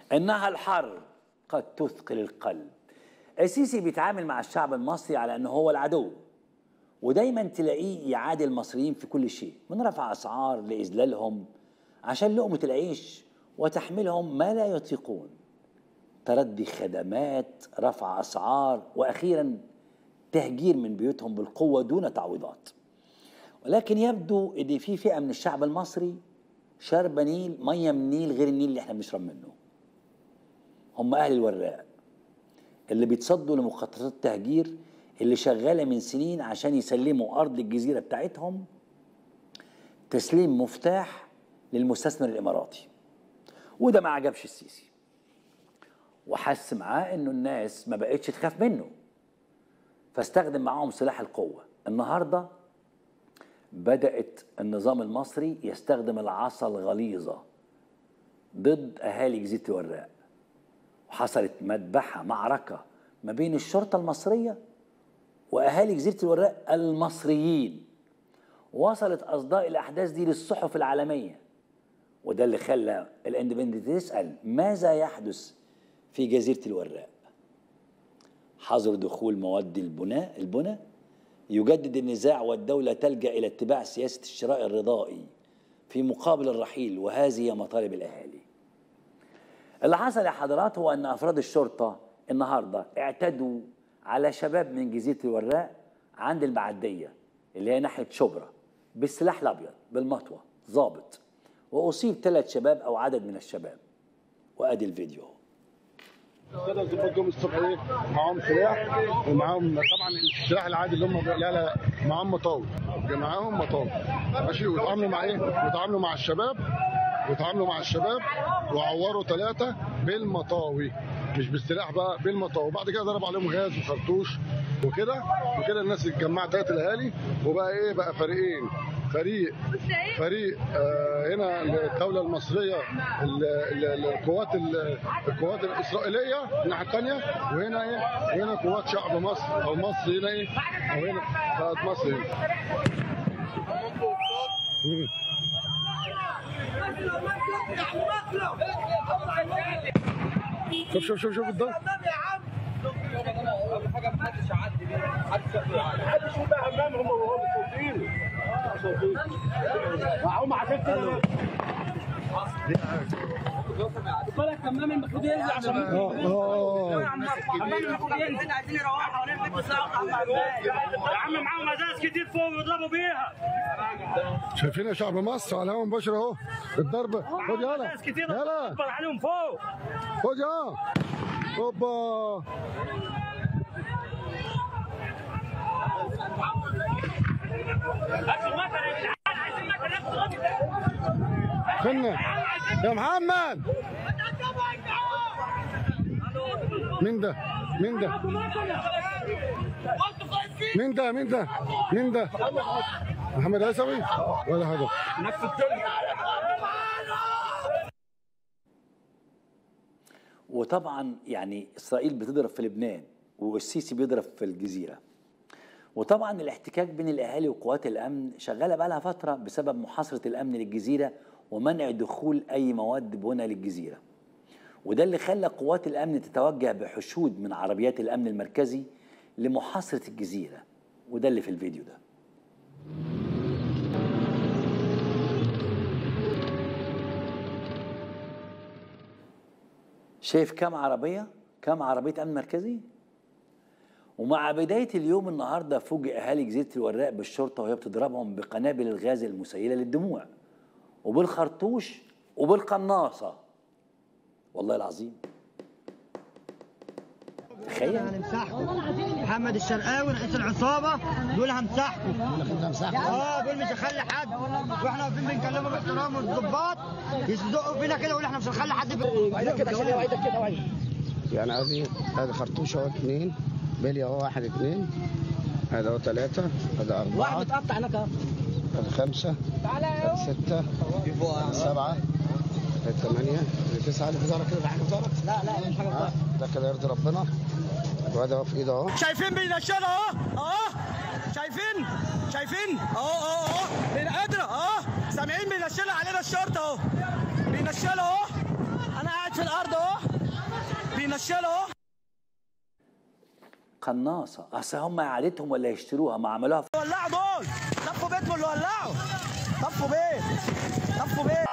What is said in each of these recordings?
إنها الحرب قد تثقل القلب السيسي بيتعامل مع الشعب المصري على أنه هو العدو ودايما تلاقيه يعادي المصريين في كل شيء من رفع أسعار لإذلالهم عشان لقمة العيش وتحملهم ما لا يطيقون تردي خدمات رفع أسعار وأخيرا تهجير من بيوتهم بالقوة دون تعويضات ولكن يبدو ان في فئه من الشعب المصري شاربه نيل ميه من النيل غير النيل اللي احنا بنشرب منه هم اهل الوراق اللي بيتصدوا لمخططات التهجير اللي شغاله من سنين عشان يسلموا ارض الجزيره بتاعتهم تسليم مفتاح للمستثمر الاماراتي وده ما عجبش السيسي وحس معاه انه الناس ما بقتش تخاف منه فاستخدم معاهم سلاح القوه النهارده بدأت النظام المصري يستخدم العصا الغليظة ضد أهالي جزيرة الوراق وحصلت مذبحة معركة ما بين الشرطة المصرية وأهالي جزيرة الوراق المصريين وصلت أصداء الأحداث دي للصحف العالمية وده اللي خلى الاندبندنت يسأل ماذا يحدث في جزيرة الوراق حظر دخول مواد البناء البناء يجدد النزاع والدولة تلجأ إلى اتباع سياسة الشراء الرضائي في مقابل الرحيل وهذه هي مطالب الأهالي اللي حصل يا حضرات هو أن أفراد الشرطة النهاردة اعتدوا على شباب من جزيرة الوراق عند المعدية اللي هي ناحية شبرا بالسلاح الأبيض بالمطوة ضابط وأصيب ثلاث شباب أو عدد من الشباب وأدي الفيديو كده الظباط جم الصبح ايه معاهم سلاح ومعاهم طبعا السلاح العادي اللي هم لا لا معاهم مطاوي معاهم مطاوي ماشي واتعاملوا مع ايه؟ واتعاملوا مع الشباب واتعاملوا مع الشباب وعوروا ثلاثه بالمطاوي مش بالسلاح بقى بالمطاوي وبعد كده ضرب عليهم غاز وخرطوش وكده وكده الناس اتجمعت تلات الاهالي وبقى ايه بقى فريقين فريق فريق آه هنا الدوله المصريه ال- ال- ال- القوات ال- القوات الاسرائيليه الناحيه الثانيه وهنا ايه وهنا قوات شعب مصر او مصر هنا ايه او هنا بقت مصر هنا مم. شوف شوف شوف شوف الضغط هم عشان كده بالك كمام المفروض ينزل عشان اه اه كمام المفروض ينزل عايزين يروحوا حوالين بيت ساعه يا عم معاهم ازاز كتير فوق يضربوا بيها شايفين يا شعب مصر على الهواء مباشر اهو الضرب خد يلا ازاز كتير يلا اكبر عليهم فوق خد يلا هوبا اكل مطر يا جدعان عايزين مطر ناخد غطا خلنا يا محمد مين ده مين ده مين ده مين ده مين ده محمد عيسوي ولا حاجه وطبعا يعني اسرائيل بتضرب في لبنان والسيسي بيضرب في الجزيره وطبعا الاحتكاك بين الاهالي وقوات الامن شغاله بقى لها فتره بسبب محاصره الامن للجزيره ومنع دخول اي مواد بناء للجزيره وده اللي خلى قوات الامن تتوجه بحشود من عربيات الامن المركزي لمحاصره الجزيره وده اللي في الفيديو ده شايف كم عربية؟ كم عربية أمن مركزي؟ ومع بداية اليوم النهاردة فوجئ أهالي جزيرة الوراق بالشرطة وهي بتضربهم بقنابل الغاز المسيلة للدموع وبالخرطوش وبالقناصة والله العظيم تخيل هنمسحكم محمد الشرقاوي رئيس العصابه دول همسحكم اه دول مش هخلي حد واحنا واقفين بنكلمهم باحترام والظباط يصدقوا فينا كده يقولوا احنا مش هنخلي حد بعيدك كده عشان بعيدك كده بعيد يعني هذه هذه خرطوشه اهو اثنين بلي اهو واحد اثنين هذا اهو ثلاثة هذا أربعة واحد متقطع هناك اهو هذا خمسة هذا ستة هذا سبعة هذا ثمانية هذا تسعة اللي في ظهرك كده في حاجة في ظهرك لا لا مش حاجه ها ده كده يرضي ربنا وهذا اهو في ايده اهو شايفين بينشلوا اهو اهو شايفين شايفين اهو اهو اهو من قادرة اهو سامعين بينشلوا علينا الشرطة اهو بينشلوا اهو انا قاعد في الارض اهو بينشلوا قناصه اصل هم عادتهم ولا يشتروها ما عملوها في ولعوا دول طفوا بيتهم اللي ولعوا طفوا بيت طفوا بيت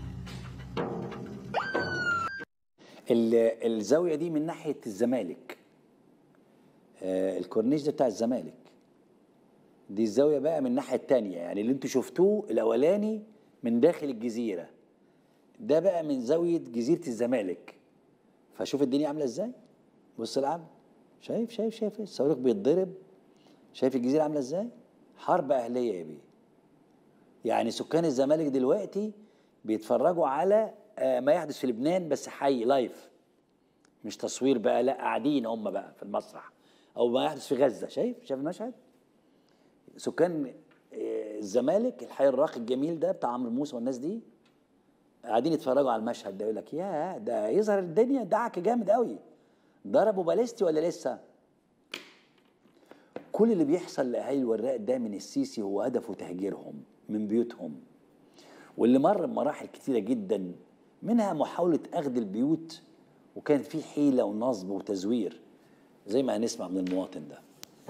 ال- الزاويه دي من ناحيه الزمالك آه، الكورنيش ده بتاع الزمالك دي الزاويه بقى من الناحيه التانية يعني اللي انتوا شفتوه الاولاني من داخل الجزيره ده بقى من زاويه جزيره الزمالك فشوف الدنيا عامله ازاي بص العم شايف شايف شايف الصاروخ بيتضرب شايف الجزيره عامله ازاي حرب اهليه يا بيه يعني سكان الزمالك دلوقتي بيتفرجوا على آه، ما يحدث في لبنان بس حي لايف مش تصوير بقى لا قاعدين هم بقى في المسرح او ما يحدث في غزه شايف شايف المشهد سكان آه، الزمالك الحي الراقي الجميل ده بتاع عمرو موسى والناس دي قاعدين يتفرجوا على المشهد ده يقول لك يا ده يظهر الدنيا دعك جامد قوي ضربوا باليستي ولا لسه كل اللي بيحصل لاهالي الوراق ده من السيسي هو هدفه تهجيرهم من بيوتهم واللي مر بمراحل كتيره جدا منها محاوله اخذ البيوت وكان في حيله ونصب وتزوير زي ما هنسمع من المواطن ده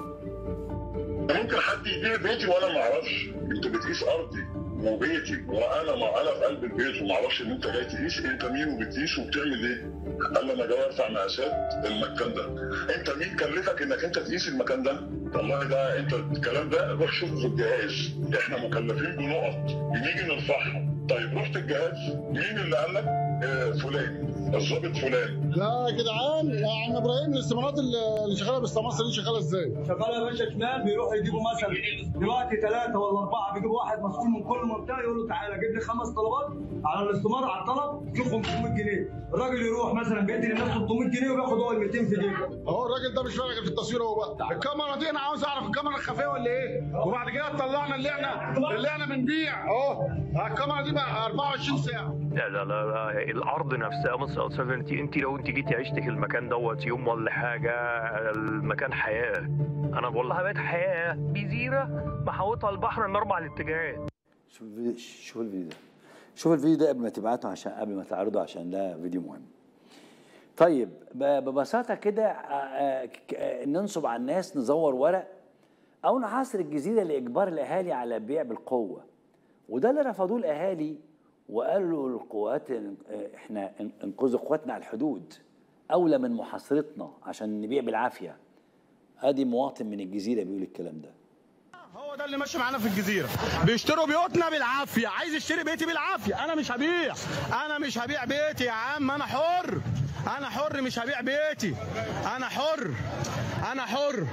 ممكن حد يبيع بيتي وانا ما اعرفش انت بتقيس ارضي وبيتي وانا ما انا في قلب البيت وما اعرفش ان انت جاي تقيس انت مين وبتقيس وبتعمل ايه؟ قال لي انا جاي ارفع مقاسات المكان ده انت مين كلفك انك انت تقيس المكان ده؟ والله ده انت الكلام ده روح شوفه في الجهاز احنا مكلفين بنقط بنيجي نرفعها طيب رحت الجهاز مين اللي قال لك؟ آه فلان الظابط فلان لا يا جدعان يا عم ابراهيم الاستمارات اللي اللي شغاله بالسماسره دي شغاله ازاي؟ شغال يا باشا شمال بيروحوا يجيبوا مثلا دلوقتي ثلاثة ولا أربعة بيجيبوا واحد مسؤول من كل منطقة يقول له تعالى جيب لي خمس طلبات على الاستمارة على الطلب شوف 500 جنيه الراجل يروح مثلا بيدي للناس 300 جنيه وبياخد هو ال 200 في جيبه اهو الراجل ده مش فارق في التصوير هو بقى الكاميرا دي انا عاوز اعرف الكاميرا الخفيه ولا ايه وبعد كده طلعنا اللي احنا اللي احنا بنبيع اهو الكاميرا دي بقى 24 ساعه لا لا لا, لا الارض نفسها مصر أصلاً انت انت لو انت جيتي عشت في المكان دوت يوم ولا حاجه المكان حياه انا بقول لها بقت حياه جزيره محاوطها البحر من اربع الاتجاهات شوف الفيديو شوف الفيديو ده شوف الفيديو ده قبل ما تبعته عشان قبل ما تعرضه عشان ده فيديو مهم طيب ب- ببساطة كده آه، آه، ك- آه، ننصب على الناس نزور ورق أو نحاصر الجزيرة لإجبار الأهالي على البيع بالقوة وده اللي رفضوه الأهالي وقالوا للقوات آه، إحنا ان- انقذوا قواتنا على الحدود أولى من محاصرتنا عشان نبيع بالعافية أدي مواطن من الجزيرة بيقول الكلام ده هو ده اللي ماشي معانا في الجزيره بيشتروا بيوتنا بالعافيه عايز يشتري بيتي بالعافيه انا مش هبيع انا مش هبيع بيتي يا عم انا حر انا حر مش هبيع بيتي انا حر انا حر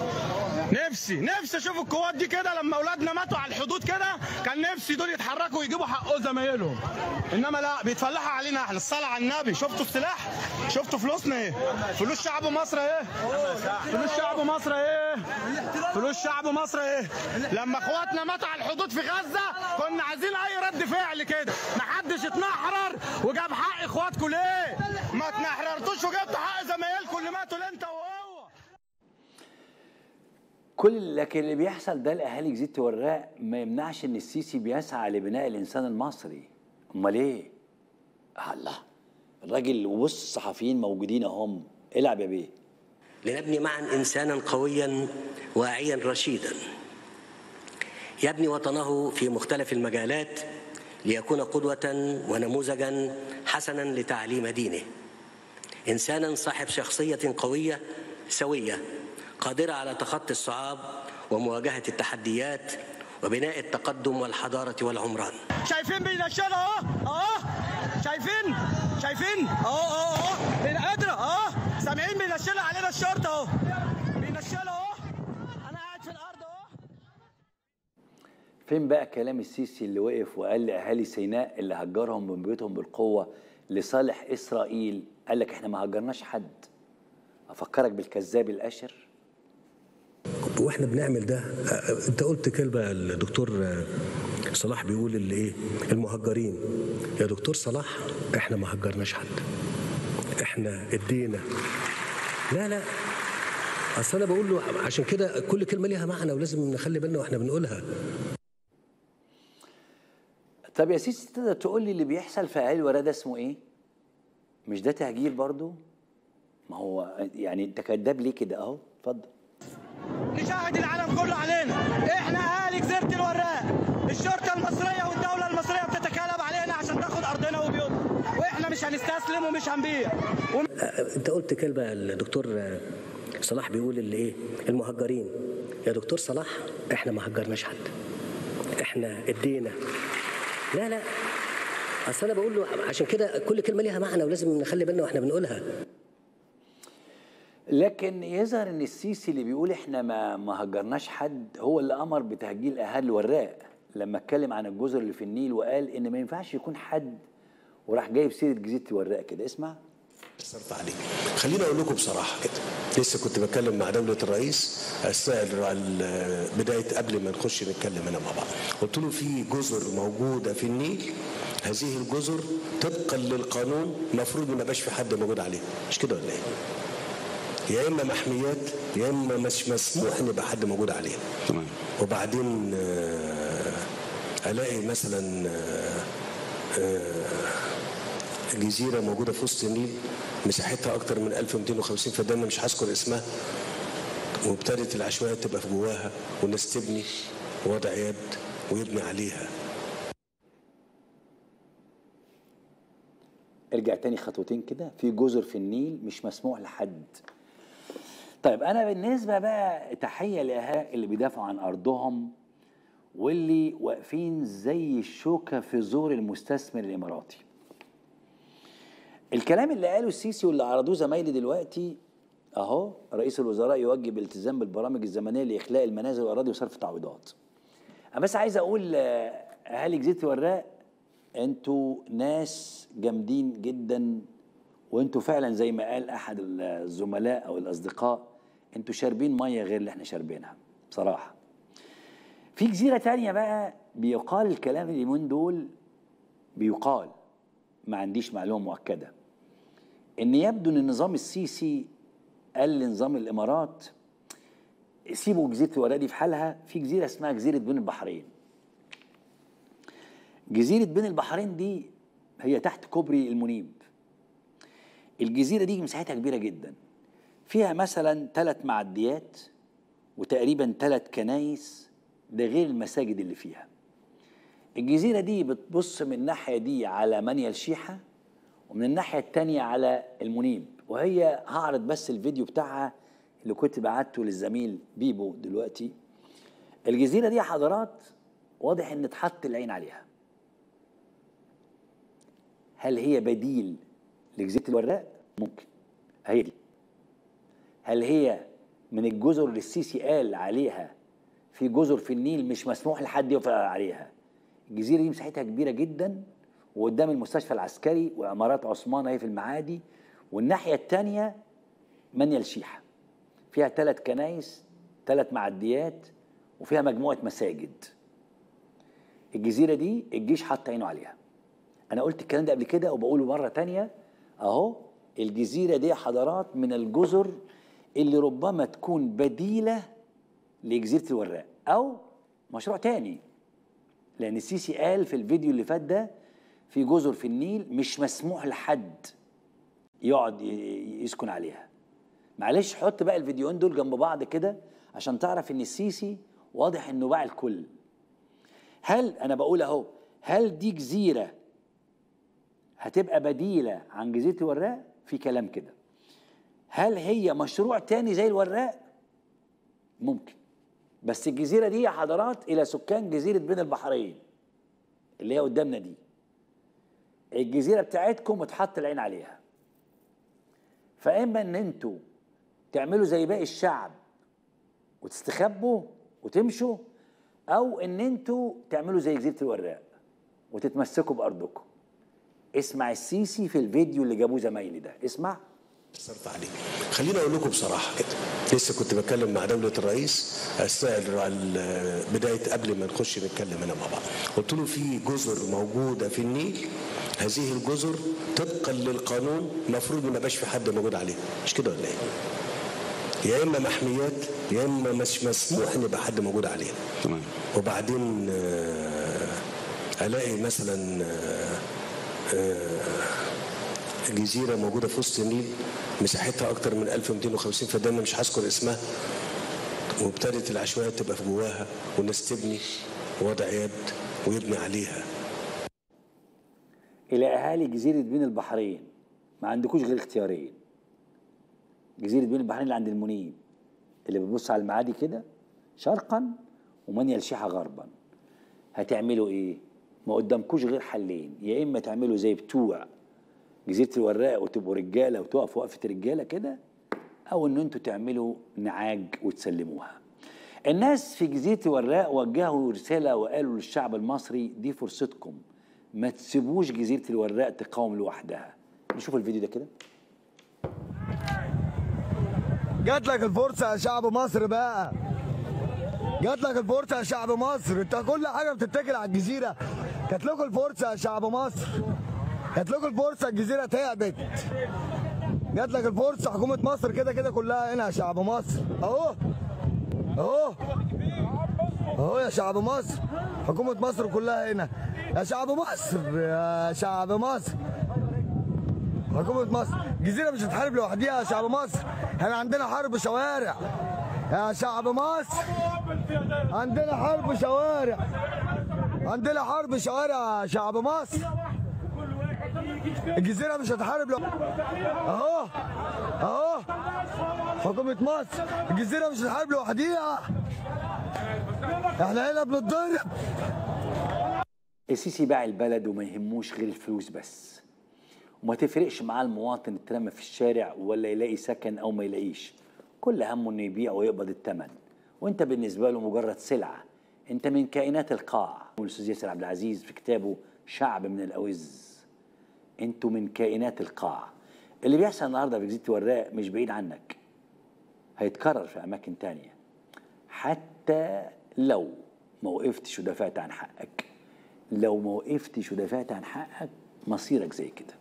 نفسي نفسي اشوف القوات دي كده لما اولادنا ماتوا على الحدود كده كان نفسي دول يتحركوا ويجيبوا حقهم زمايلهم انما لا بيتفلحوا علينا احنا الصلاه على النبي شفتوا السلاح شفتوا فلوسنا ايه فلوس شعب مصر ايه فلوس شعب مصر ايه فلوس شعب مصر ايه لما اخواتنا ماتوا على الحدود في غزه كنا عايزين اي رد فعل كده محدش اتنحرر وجاب حق اخواتكم ليه ما اتنحررتوش وجبتوا حق زمايلكم اللي ماتوا اللي انت وهو كل لكن اللي بيحصل ده لاهالي جزيره الوراق ما يمنعش ان السيسي بيسعى لبناء الانسان المصري امال ايه الله الراجل وبص الصحفيين موجودين اهم العب يا بيه لنبني معا انسانا قويا واعيا رشيدا يبني وطنه في مختلف المجالات ليكون قدوه ونموذجا حسنا لتعليم دينه انسانا صاحب شخصيه قويه سويه قادره على تخطي الصعاب ومواجهه التحديات وبناء التقدم والحضاره والعمران شايفين بينشلوا اهو اهو شايفين شايفين اهو اهو اهو قادره اهو سامعين بينشلوا علينا الشرطه اهو بينشلوا اهو انا قاعد في الارض اهو فين بقى كلام السيسي اللي وقف وقال لاهالي سيناء اللي هجرهم من بيوتهم بالقوه لصالح اسرائيل قال لك احنا ما هجرناش حد افكرك بالكذاب الاشر واحنا بنعمل ده آه، انت قلت كلمه الدكتور آه، صلاح بيقول اللي ايه المهجرين يا دكتور صلاح احنا ما هجرناش حد احنا ادينا لا لا اصل انا بقول له عشان كده كل كلمه ليها معنى ولازم نخلي بالنا واحنا بنقولها طب يا سيسي تقدر تقول لي اللي بيحصل في اهالي الوراق ده اسمه ايه مش ده تهجير برضو ما هو يعني انت كذاب ليه كده اهو اتفضل نشاهد العالم كله علينا احنا اهالي جزيره الوراق الشرطه المصريه والدوله المصريه بتتكالب علينا عشان تاخد ارضنا وبيوتنا واحنا مش هنستسلم ومش هنبيع انت قلت كلمه الدكتور صلاح بيقول اللي ايه المهجرين يا دكتور صلاح احنا ما هجرناش حد احنا ادينا لا لا اصل انا بقول له عشان كده كل كلمه ليها معنى ولازم نخلي بالنا واحنا بنقولها لكن يظهر ان السيسي اللي بيقول احنا ما ما هجرناش حد هو اللي امر بتهجير اهالي الوراق لما اتكلم عن الجزر اللي في النيل وقال ان ما ينفعش يكون حد وراح جايب سيره جزيره الوراق كده اسمع صرف عليك خليني اقول لكم بصراحه كده لسه كنت بتكلم مع دوله الرئيس اثناء ال- بدايه قبل ما نخش نتكلم هنا مع بعض قلت له في جزر موجوده في النيل هذه الجزر طبقا للقانون المفروض ما يبقاش في حد موجود عليها مش كده ولا ايه؟ يا اما محميات يا اما مش مسموح ان يبقى حد موجود عليها تمام وبعدين آه، الاقي مثلا آه، آه، جزيره موجوده في وسط النيل مساحتها اكتر من 1250 فدان مش هذكر اسمها وابتدت العشوائيات تبقى في جواها والناس تبني وضع يد ويبني عليها ارجع تاني خطوتين كده في جزر في النيل مش مسموح لحد طيب انا بالنسبه بقى تحيه لاهالي اللي بيدافعوا عن ارضهم واللي واقفين زي الشوكه في زور المستثمر الاماراتي الكلام اللي قاله السيسي واللي عرضوه زمايلي دلوقتي اهو رئيس الوزراء يوجب الالتزام بالبرامج الزمنيه لاخلاء المنازل والاراضي وصرف تعويضات انا بس عايز اقول آه، اهالي جزيره الوراق انتوا ناس جامدين جدا وانتوا فعلا زي ما قال احد الزملاء او الاصدقاء انتوا شاربين ميه غير اللي احنا شاربينها بصراحه في جزيره تانية بقى بيقال الكلام اليومين دول بيقال ما عنديش معلومه مؤكده ان يبدو ان النظام السيسي قال لنظام الامارات سيبوا جزيره الوراق دي في حالها في جزيره اسمها جزيره بين البحرين جزيره بين البحرين دي هي تحت كوبري المنيب الجزيره دي مساحتها كبيره جدا فيها مثلا ثلاث معديات وتقريبا ثلاث كنايس ده غير المساجد اللي فيها الجزيرة دي بتبص من الناحية دي على منيا الشيحة ومن الناحية التانية على المنيب وهي هعرض بس الفيديو بتاعها اللي كنت بعته للزميل بيبو دلوقتي الجزيرة دي يا حضرات واضح ان اتحط العين عليها هل هي بديل لجزيرة الوراق؟ ممكن هي دي هل هي من الجزر اللي السيسي قال عليها في جزر في النيل مش مسموح لحد يقف عليها الجزيره دي مساحتها كبيره جدا وقدام المستشفى العسكري وعمارات عثمان اهي في المعادي والناحيه الثانيه منيا الشيحه فيها ثلاث كنايس ثلاث معديات وفيها مجموعه مساجد الجزيره دي الجيش حط عينه عليها انا قلت الكلام ده قبل كده وبقوله مره تانية اهو الجزيره دي يا حضرات من الجزر اللي ربما تكون بديله لجزيره الوراق او مشروع تاني لان السيسي قال في الفيديو اللي فات ده في جزر في النيل مش مسموح لحد يقعد ي- يسكن عليها معلش حط بقى الفيديوهين دول جنب بعض كده عشان تعرف ان السيسي واضح انه باع الكل هل انا بقول اهو هل دي جزيره هتبقى بديله عن جزيره الوراق في كلام كده هل هي مشروع تاني زي الوراق ممكن بس الجزيره دي يا حضرات الى سكان جزيره بين البحرين اللي هي قدامنا دي الجزيره بتاعتكم اتحط العين عليها فاما ان انتوا تعملوا زي باقي الشعب وتستخبوا وتمشوا او ان انتوا تعملوا زي جزيره الوراق وتتمسكوا بارضكم اسمع السيسي في الفيديو اللي جابوه زمايلي ده اسمع صرف عليك خليني اقول لكم بصراحه كده لسه كنت بتكلم مع دوله الرئيس اثناء ال- بدايه قبل ما نخش نتكلم هنا مع بعض قلت له في جزر موجوده في النيل هذه الجزر طبقا للقانون المفروض ما يبقاش في حد موجود عليها مش كده ولا ايه؟ يا اما محميات يا اما مش مسموح ان يبقى حد موجود عليها تمام وبعدين آه، الاقي مثلا آه، آه، جزيره موجوده في وسط النيل مساحتها اكتر من 1250 فدان أنا مش هذكر اسمها وابتدت العشوائيات تبقى في جواها والناس تبني وضع يد ويبني عليها الى اهالي جزيره بين البحرين ما عندكوش غير اختيارين جزيره بين البحرين اللي عند المنيب اللي بتبص على المعادي كده شرقا ومنيا الشيحه غربا هتعملوا ايه ما قدامكوش غير حلين يا اما تعملوا زي بتوع جزيره الوراق وتبقوا رجاله وتقفوا وقفه رجاله كده او ان انتوا تعملوا نعاج وتسلموها الناس في جزيره الوراق وجهوا رساله وقالوا للشعب المصري دي فرصتكم ما تسيبوش جزيره الوراق تقاوم لوحدها نشوف الفيديو ده كده جات لك الفرصة يا شعب مصر بقى جات لك الفرصة يا شعب مصر انت كل حاجة بتتكل على الجزيرة جات لكم الفرصة يا شعب مصر جات لكم الفرصة الجزيرة تعبت جات لك الفرصة حكومة مصر كده كده كلها هنا يا شعب مصر اهو اهو اهو يا شعب مصر حكومة مصر كلها هنا يا شعب مصر يا شعب مصر حكومة مصر الجزيرة مش هتحارب لوحديها يا شعب مصر احنا عندنا حرب شوارع يا شعب مصر عندنا حرب شوارع عندنا حرب شوارع يا شعب مصر الجزيرة مش هتحارب لوحديها اهو اهو حكومة مصر الجزيرة مش هتحارب لوحديها احنا هنا بنتضرب السيسي باع البلد وما يهموش غير الفلوس بس وما تفرقش معاه المواطن اترمى في الشارع ولا يلاقي سكن او ما يلاقيش كل همه انه يبيع ويقبض الثمن وانت بالنسبه له مجرد سلعه انت من كائنات القاع والاستاذ ياسر عبد العزيز في كتابه شعب من الاوز انتوا من كائنات القاع اللي بيحصل النهارده في جزيره الوراق مش بعيد عنك هيتكرر في اماكن تانية حتى لو ما وقفتش ودافعت عن حقك لو ما وقفتش ودافعت عن حقك مصيرك زي كده